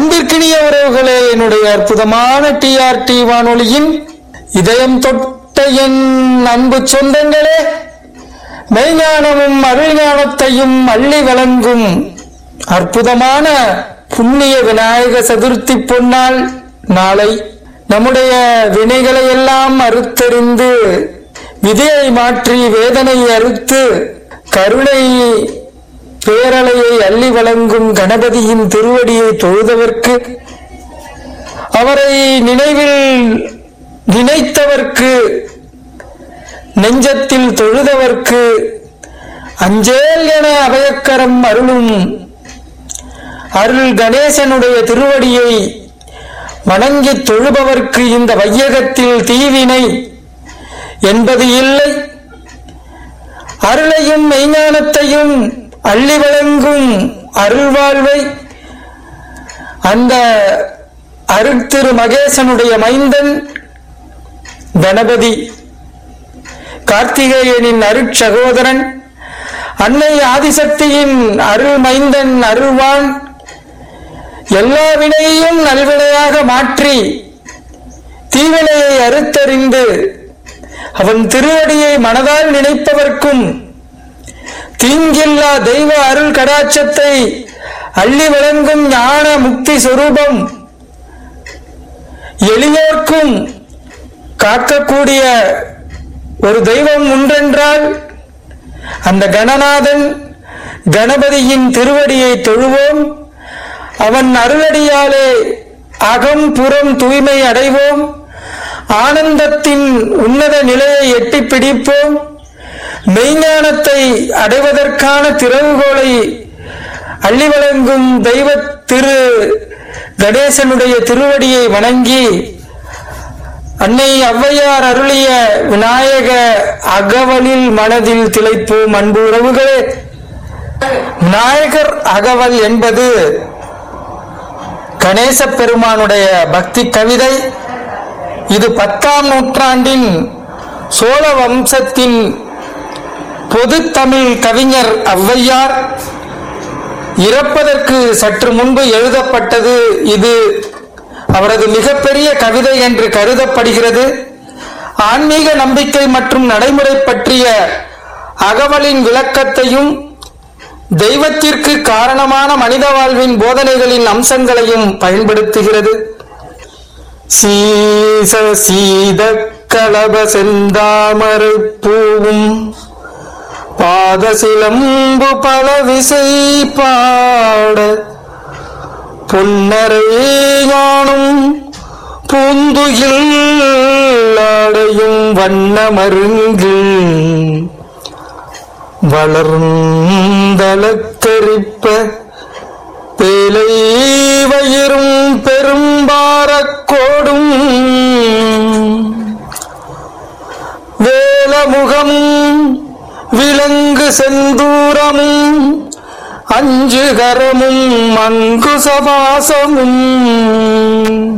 அன்பிற்கினிய உறவுகளே என்னுடைய அற்புதமான டிஆர்டி வானொலியின் இதயம் தொட்ட என் அன்பு சொந்தங்களே மெய்ஞானமும் அருள்ஞானத்தையும் அள்ளி வழங்கும் அற்புதமான புண்ணிய விநாயக சதுர்த்தி பொன்னாள் நாளை நம்முடைய வினைகளை எல்லாம் அறுத்தறிந்து விதையை மாற்றி வேதனை அறுத்து கருணை பேரலையை அள்ளி வழங்கும் கணபதியின் திருவடியை தொழுதவர்க்கு அவரை நினைவில் நினைத்தவர்க்கு நெஞ்சத்தில் தொழுதவர்க்கு அஞ்சேல் என அபயக்கரம் அருளும் அருள் கணேசனுடைய திருவடியை வணங்கி தொழுபவர்க்கு இந்த வையகத்தில் தீவினை என்பது இல்லை அருளையும் மெய்ஞானத்தையும் அள்ளி வழங்கும் அருள்வாழ்வை அந்த அருட்திரு மகேசனுடைய மைந்தன் கணபதி கார்த்திகேயனின் அருட்சகோதரன் அன்னை ஆதிசக்தியின் அருள் மைந்தன் அருள்வான் எல்லா வினையையும் நல்வினையாக மாற்றி தீவினையை அறுத்தறிந்து அவன் திருவடியை மனதால் நினைப்பவர்க்கும் தீங்கில்லா தெய்வ அருள் கடாட்சத்தை அள்ளி வழங்கும் ஞான முக்தி சொரூபம் எளியோர்க்கும் காக்கக்கூடிய ஒரு தெய்வம் உண்டென்றால் அந்த கணநாதன் கணபதியின் திருவடியை தொழுவோம் அவன் அருளடியாலே அகம் புறம் தூய்மை அடைவோம் ஆனந்தத்தின் உன்னத நிலையை எட்டி பிடிப்போம் மெய்ஞானத்தை அடைவதற்கான திறவுகோலை அள்ளி வழங்கும் தெய்வ திரு கணேசனுடைய திருவடியை வணங்கி அன்னை ஔவையார் அருளிய விநாயக அகவலில் மனதில் திளைப்போம் அன்பு உறவுகளே விநாயகர் அகவல் என்பது கணேச பெருமானுடைய பக்தி கவிதை இது பத்தாம் நூற்றாண்டின் சோழ வம்சத்தின் பொது தமிழ் கவிஞர் ஔவையார் இறப்பதற்கு சற்று முன்பு எழுதப்பட்டது இது அவரது மிகப்பெரிய கவிதை என்று கருதப்படுகிறது ஆன்மீக நம்பிக்கை மற்றும் நடைமுறை பற்றிய அகவலின் விளக்கத்தையும் தெய்வத்திற்கு காரணமான மனித வாழ்வின் போதனைகளின் அம்சங்களையும் பயன்படுத்துகிறது சீச சீத கலப செந்தாமரை பூவும் பாத சிலம்பு பல விசை பாட பொன்னரை ஞானும் பூந்துயில் ஆடையும் வண்ணமருங்கில் வளர்ந்தலக்கரிப்ப பேலை வயிறும் பெரும்பாரக்கோடும் வேலமுகமும் விலங்கு செந்தூரமும் அஞ்சு கரமும் அங்கு சபாசமும்